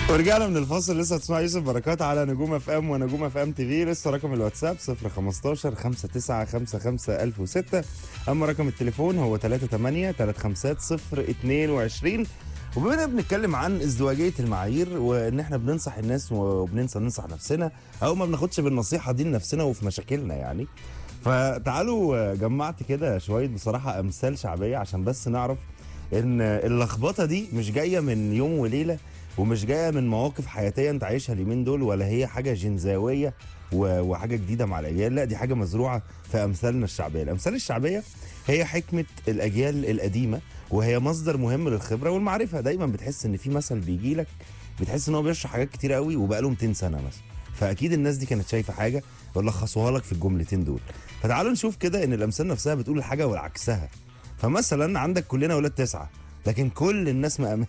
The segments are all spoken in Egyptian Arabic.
ورجعنا من الفاصل لسه هتسمع يوسف بركات على نجوم اف ام ونجوم اف ام تي في لسه رقم الواتساب 015 59 55 1006 اما رقم التليفون هو 38 35 022 وبما اننا بنتكلم عن ازدواجيه المعايير وان احنا بننصح الناس وبننسى ننصح نفسنا او ما بناخدش بالنصيحه دي لنفسنا وفي مشاكلنا يعني فتعالوا جمعت كده شويه بصراحه امثال شعبيه عشان بس نعرف ان اللخبطه دي مش جايه من يوم وليله ومش جايه من مواقف حياتيه انت عايشها اليومين دول ولا هي حاجه جنزاويه و- وحاجه جديده مع الاجيال لا دي حاجه مزروعه في امثالنا الشعبيه الامثال الشعبيه هي حكمه الاجيال القديمه وهي مصدر مهم للخبره والمعرفه دايما بتحس ان في مثل بيجي لك بتحس ان هو بيشرح حاجات كتير قوي وبقاله 200 سنه مثلا فاكيد الناس دي كانت شايفه حاجه ولخصوها لك في الجملتين دول فتعالوا نشوف كده ان الامثال نفسها بتقول الحاجه والعكسها فمثلا عندك كلنا ولاد تسعه لكن كل الناس مأمنة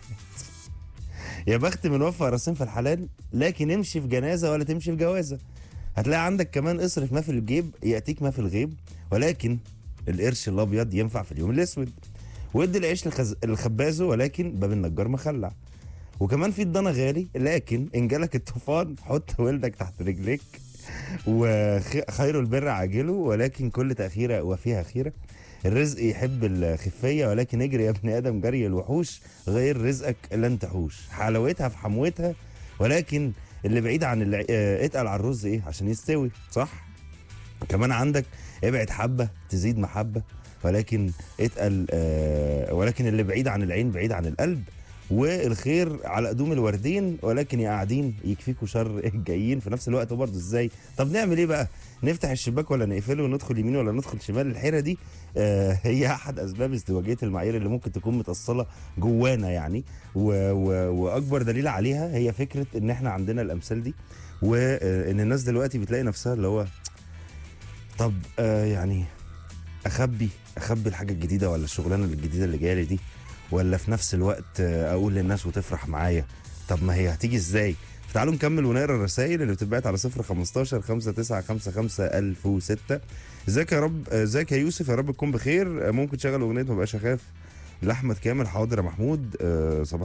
يا بخت من وفى راسين في الحلال لكن امشي في جنازه ولا تمشي في جوازه هتلاقي عندك كمان اصرف ما في الجيب ياتيك ما في الغيب ولكن القرش الابيض ينفع في اليوم الاسود وادي العيش لخز... لخبازه ولكن باب النجار مخلع وكمان في الضنا غالي لكن ان جالك الطوفان حط ولدك تحت رجليك وخير البر عاجله ولكن كل تأخيرة وفيها خيرة الرزق يحب الخفية ولكن اجري يا ابن آدم جري الوحوش غير رزقك لن تحوش حلاوتها في حموتها ولكن اللي بعيد عن الع... اه، اتقل على الرز ايه عشان يستوي صح كمان عندك ابعد حبة تزيد محبة ولكن اتقل آه ولكن اللي بعيد عن العين بعيد عن القلب والخير على قدوم الوردين ولكن يا قاعدين يكفيكوا شر الجايين في نفس الوقت برضه ازاي طب نعمل ايه بقى نفتح الشباك ولا نقفله وندخل يمين ولا ندخل شمال الحيره دي آه هي احد اسباب ازدواجيه المعايير اللي ممكن تكون متاصله جوانا يعني و و واكبر دليل عليها هي فكره ان احنا عندنا الامثال دي وان الناس دلوقتي بتلاقي نفسها اللي هو طب آه يعني اخبي اخبي الحاجه الجديده ولا الشغلانه الجديده اللي جايه لي دي ولا في نفس الوقت آه، اقول للناس وتفرح معايا طب ما هي هتيجي ازاي فتعالوا نكمل ونقرا الرسائل اللي بتتبعت على 015 5955 1006 ازيك يا رب آه، ازيك يا يوسف يا رب تكون بخير آه، ممكن تشغل اغنيه ما بقاش اخاف لاحمد كامل حاضر يا محمود آه، صباح